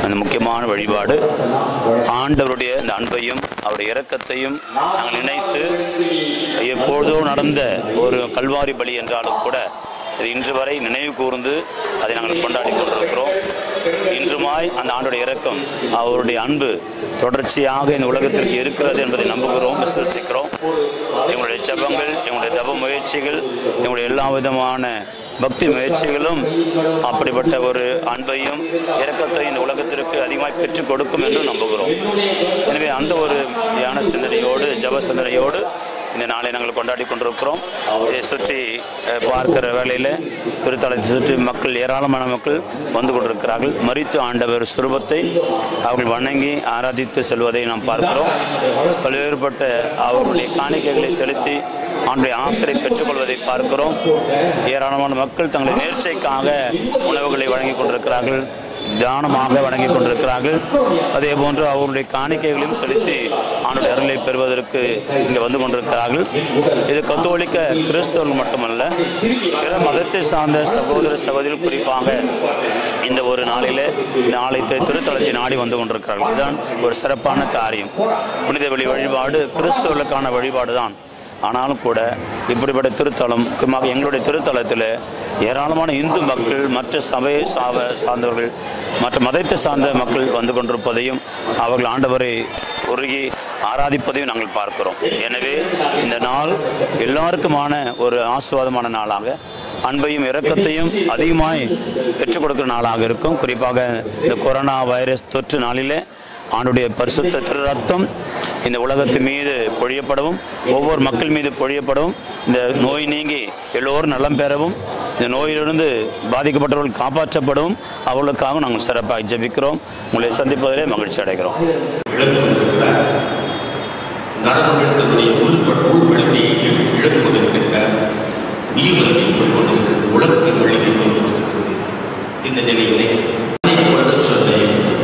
அந்த முக்கியமான வழிபாடு ஆண்டவருடைய இந்த அன்பையும் அவருடைய இரக்கத்தையும் நாங்கள் நினைத்து எப்பொழுதோ நடந்த ஒரு கல்வாரி பலி என்றாலும் கூட இது இன்று வரை நினைவு கூர்ந்து அதை நாங்கள் கொண்டாடி கொண்டிருக்கிறோம் இன்றுமாய் அந்த ஆண்டுடைய இரக்கம் அவருடைய அன்பு தொடர்ச்சியாக இந்த உலகத்திற்கு இருக்கிறது என்பதை நம்புகிறோம் விசுவசிக்கிறோம் எங்களுடைய ஜெபங்கள் எங்களுடைய தப முயற்சிகள் எங்களுடைய எல்லா விதமான பக்தி முயற்சிகளும் அப்படிப்பட்ட ஒரு அன்பையும் இரக்கத்தையும் இந்த உலகத்திற்கு அதிகமாக பெற்றுக் கொடுக்கும் என்று நம்புகிறோம் எனவே அந்த ஒரு தியான சிந்தனையோடு ஜப சிந்தனையோடு இந்த நாளை நாங்கள் கொண்டாடி கொண்டிருக்கிறோம் இதை சுற்றி அஹ், பார்க்கிற வேளையில் திருத்தலத்தை சுற்றி மக்கள் ஏராளமான மக்கள் வந்து கொண்டிருக்கிறார்கள் மரித்து ஆண்டவர் சுரூபத்தை அவர்கள் வணங்கி ஆராதித்து செல்வதை நாம் பார்க்கிறோம் பல்வேறுபட்ட அவர்களுடைய காணிக்கைகளை செலுத்தி ஆண்டுடைய ஆசிரியை பெற்றுக்கொள்வதை பார்க்கிறோம் ஏராளமான மக்கள் தங்களுடைய நேர்ச்சைக்காக உணவுகளை வழங்கி கொண்டிருக்கிறார்கள் தானமாக வழங்கி கொண்டிருக்கிறார்கள் அதே போன்று அவருடைய காணிக்கைகளையும் செலுத்தி ஆண்டுடைய அருளை பெறுவதற்கு இங்கே வந்து கொண்டிருக்கிறார்கள் இது கத்தோலிக்க கிறிஸ்தவர்கள் மட்டுமல்ல பிற மதத்தை சார்ந்த சகோதர சகோதரிகள் குறிப்பாக இந்த ஒரு நாளிலே இந்த ஆலயத்தை திருத்தலத்தை நாடி வந்து கொண்டிருக்கிறார்கள் இதுதான் ஒரு சிறப்பான காரியம் புனித வழி வழிபாடு கிறிஸ்தவர்களுக்கான வழிபாடு தான் ஆனாலும் கூட இப்படிப்பட்ட திருத்தலம் முக்கியமாக எங்களுடைய திருத்தலத்தில் ஏராளமான இந்து மக்கள் மற்ற சபையை சாவ சார்ந்தவர்கள் மற்ற மதத்தை சார்ந்த மக்கள் வந்து கொண்டிருப்பதையும் அவர்கள் ஆண்டவரை உருகி ஆராதிப்பதையும் நாங்கள் பார்க்கிறோம் எனவே இந்த நாள் எல்லாருக்குமான ஒரு ஆசுவாதமான நாளாக அன்பையும் இரக்கத்தையும் அதிகமாய் பெற்றுக் கொடுக்கிற நாளாக இருக்கும் குறிப்பாக இந்த கொரோனா வைரஸ் தொற்று நாளிலே ஆண்டுடைய பரிசுத்த திரு ரத்தம் இந்த உலகத்து மீது பொழியப்படவும் ஒவ்வொரு மக்கள் மீது பொழியப்படவும் இந்த நோய் நீங்கி எல்லோரும் நலம் பெறவும் இந்த நோயிலிருந்து பாதிக்கப்பட்டவர்கள் காப்பாற்றப்படவும் அவர்களுக்காக நாங்கள் சிறப்பாக ஜெபிக்கிறோம் உங்களை சந்திப்பதிலே மகிழ்ச்சி அடைகிறோம் இழந்து கொண்டிருக்கிறார் நடனம் எடுத்தபடி உள்ப- உள்படுத்தி இழந்து கொண்டிருக்கிறார் உயிர்களை கொண்டிருக்கிறது உலகத்தின் வழியை கொண்டிருக்கிறது இந்த நிலையிலே சொன்ன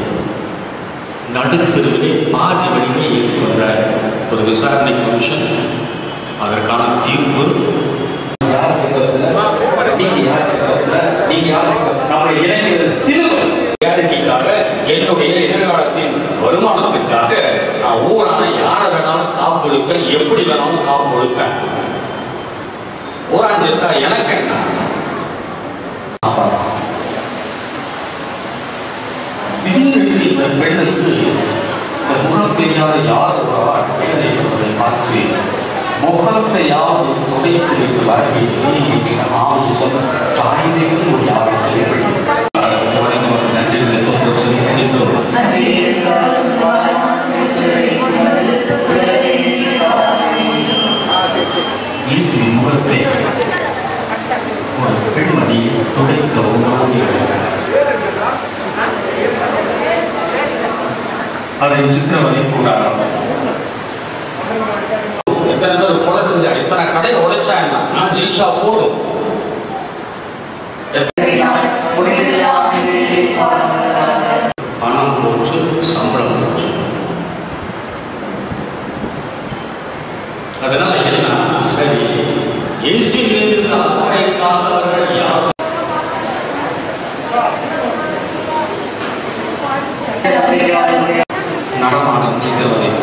நடுத்தருவிலே பாதி வழியை ஏற்கொண்ட ஒரு விசாரணை கமிஷன் அதற்கான தீர்ப்பு வேலைக்காக என்னுடைய எதிர்காலத்தின் வருமானத்திற்காக நான் ஊரான யாரை வேணாலும் காப்பு கொடுப்பேன் எப்படி வேணாலும் காப்பு கொடுப்பேன் ஊரான் செத்தா எனக்கு என்ன திடீரென்று இந்த பெண்ணுக்கு இந்த முகம் தெரியாத யார் ஒரு ஆள் பெண்ணை என்பதை பார்த்து முகத்தை யாவது துடைத்து வைத்து வரவி நீ ஆவி சொன்ன தாய்தேக்கு ஒரு யாரை நன்றி தொந்தரவு சொல்லி முடிந்தோம் இயேசுவின் முகத்தை ஒரு பெண்மணி துடைக்க உணவு அதை சித்திரவதை கூடாது எத்தனை பேர் கொலை செஞ்சா எத்தனை கடையை உடைச்சா என்ன நான் ஜெயிச்சா போதும் பணம் போச்சு சம்பளம் போச்சு அதனால என்ன சரி இயேசுவிலிருந்து அக்கறைக்காக அவர்கள் யாரும் நடமாடும் சித்திரவதை